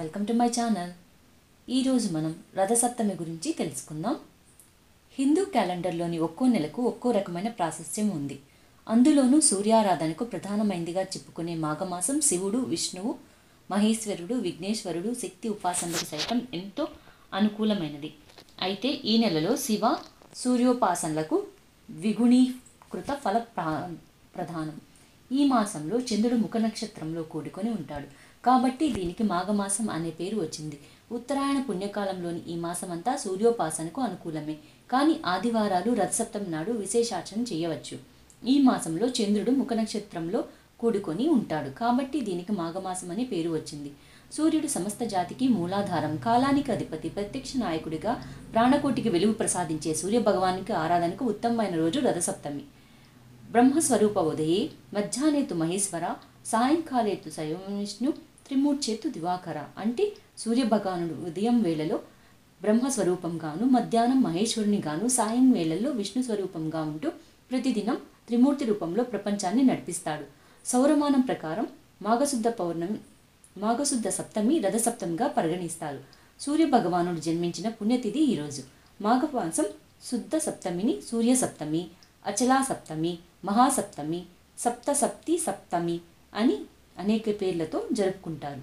welcome to my channel ఈరోజు మనం రథసప్తమి గురించి తెలుసుకుందాం హిందూ క్యాలెండర్లోని ఒక్కో నెలకు ఒక్కో రకమైన ప్రాశస్త్యం ఉంది అందులోనూ సూర్యారాధనకు ప్రధానమైనదిగా చెప్పుకునే మాఘమాసం శివుడు విష్ణువు మహేశ్వరుడు విఘ్నేశ్వరుడు శక్తి ఉపాసనలకు సైతం ఎంతో అనుకూలమైనది అయితే ఈ నెలలో శివ సూర్యోపాసనలకు ద్విగుణీకృత ఫల ప్రా- ప్రధానం ఈ మాసంలో చంద్రుడు ముఖ నక్షత్రంలో కూడుకొని ఉంటాడు కాబట్టి దీనికి మాఘమాసం అనే పేరు వచ్చింది ఉత్తరాయణ పుణ్యకాలంలోని ఈ మాసమంతా సూర్యోపాసనకు అనుకూలమే కానీ ఆదివారాలు రథసప్తమి నాడు విశేషాచరణ చేయవచ్చు ఈ మాసంలో చంద్రుడు ముఖ నక్షత్రంలో కూడుకొని ఉంటాడు కాబట్టి దీనికి మాఘమాసం అనే పేరు వచ్చింది సూర్యుడు సమస్త జాతికి మూలాధారం కాలానికి అధిపతి ప్రత్యక్ష నాయకుడిగా ప్రాణకోటికి వెలుగు ప్రసాదించే సూర్య భగవానికి ఆరాధనకు ఉత్తమమైన రోజు రథసప్తమి బ్రహ్మస్వరూప ఉదయే మధ్యాహ్నేతు మహేశ్వర సాయంకాలేతు విష్ణు త్రిమూర్చేతు దివాకర అంటే సూర్యభగవానుడు ఉదయం వేళలో బ్రహ్మస్వరూపంగాను మధ్యాహ్నం మహేశ్వరునిగాను సాయం వేళల్లో విష్ణు స్వరూపంగా ఉంటూ ప్రతిదినం త్రిమూర్తి రూపంలో ప్రపంచాన్ని నడిపిస్తాడు సౌరమానం ప్రకారం మాఘశుద్ధ పౌర్ణమి మాఘశుద్ధ సప్తమి రథసప్తమిగా పరిగణిస్తారు సూర్య భగవానుడు జన్మించిన పుణ్యతిథి ఈరోజు మాఘమాసం శుద్ధ సప్తమిని సూర్య సప్తమి అచలా సప్తమి మహాసప్తమి సప్తసప్తి సప్తమి అని అనేక పేర్లతో జరుపుకుంటారు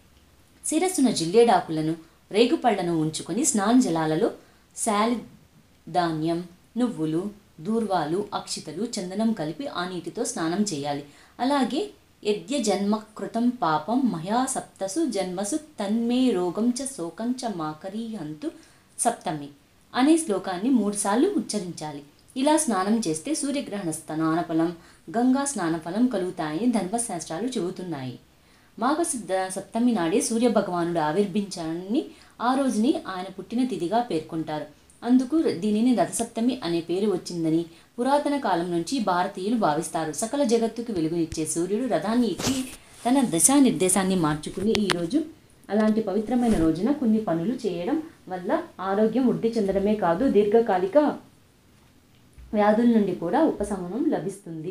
శిరస్సున జిల్లేడాకులను రేగుపళ్లను ఉంచుకొని స్నాన జలాలలో శాలి ధాన్యం నువ్వులు దూర్వాలు అక్షితలు చందనం కలిపి ఆ నీటితో స్నానం చేయాలి అలాగే యద్య జన్మ కృతం పాపం మయా సప్తసు జన్మసు తన్మే రోగం చ శోకం చ మాకరీయంతు సప్తమి అనే శ్లోకాన్ని మూడుసార్లు ఉచ్చరించాలి ఇలా స్నానం చేస్తే సూర్యగ్రహణ స్నానఫలం గంగా స్నానఫలం కలుగుతాయని ధర్మశాస్త్రాలు చెబుతున్నాయి మాఘశుద్ధ సప్తమి నాడే సూర్యభగవానుడు ఆవిర్భించాలని ఆ రోజుని ఆయన పుట్టిన తిథిగా పేర్కొంటారు అందుకు దీనిని రథసప్తమి అనే పేరు వచ్చిందని పురాతన కాలం నుంచి భారతీయులు భావిస్తారు సకల జగత్తుకు వెలుగునిచ్చే సూర్యుడు రథాన్ని ఎక్కి తన దిశానిర్దేశాన్ని మార్చుకుని ఈరోజు అలాంటి పవిత్రమైన రోజున కొన్ని పనులు చేయడం వల్ల ఆరోగ్యం వృద్ధి చెందడమే కాదు దీర్ఘకాలిక వ్యాధుల నుండి కూడా ఉపశమనం లభిస్తుంది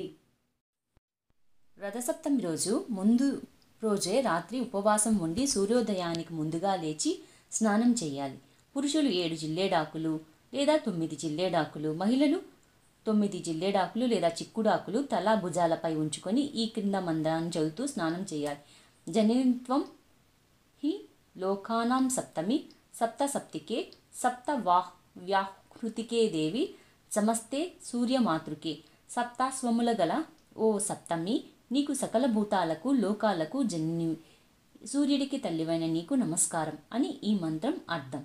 రథసప్తమి రోజు ముందు రోజే రాత్రి ఉపవాసం ఉండి సూర్యోదయానికి ముందుగా లేచి స్నానం చేయాలి పురుషులు ఏడు జిల్లేడాకులు లేదా తొమ్మిది జిల్లేడాకులు మహిళలు తొమ్మిది జిల్లేడాకులు లేదా చిక్కుడాకులు తల భుజాలపై ఉంచుకొని ఈ క్రింద మంత్రాన్ని చదువుతూ స్నానం చేయాలి జనిత్వం హి లోకానాం సప్తమి సప్త సప్తికే సప్త వాహ్ వ్యాహృతికే దేవి సమస్తే సూర్యమాతృకే సప్తాస్వముల గల ఓ సప్తమి నీకు సకల భూతాలకు లోకాలకు జన్ని సూర్యుడికి తల్లివైన నీకు నమస్కారం అని ఈ మంత్రం అర్థం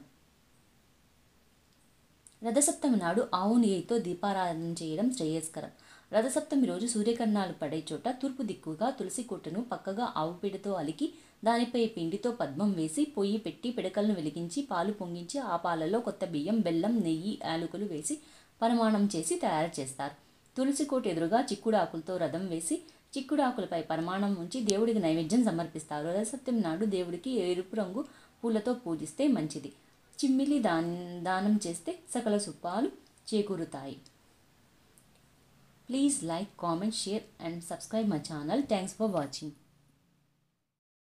రథసప్తమి నాడు ఆవు నెయ్యితో దీపారాధన చేయడం శ్రేయస్కరం రథసప్తమి రోజు సూర్యకిరణాలు పడే చోట తూర్పు దిక్కుగా తులసి కోటను పక్కగా ఆవు పేడతో అలికి దానిపై పిండితో పద్మం వేసి పొయ్యి పెట్టి పిడకలను వెలిగించి పాలు పొంగించి ఆ పాలలో కొత్త బియ్యం బెల్లం నెయ్యి యాలకులు వేసి పరిమాణం చేసి తయారు చేస్తారు తులసి కోట ఎదురుగా చిక్కుడు ఆకులతో రథం వేసి చిక్కుడు ఆకులపై పరిమాణం ఉంచి దేవుడికి నైవేద్యం సమర్పిస్తారు రథసప్తమి నాడు దేవుడికి ఎరుపు రంగు పూలతో పూజిస్తే మంచిది చిమ్మిలి దాన్ దానం చేస్తే సకల సుప్పాలు చేకూరుతాయి please like comment share and subscribe my channel thanks for watching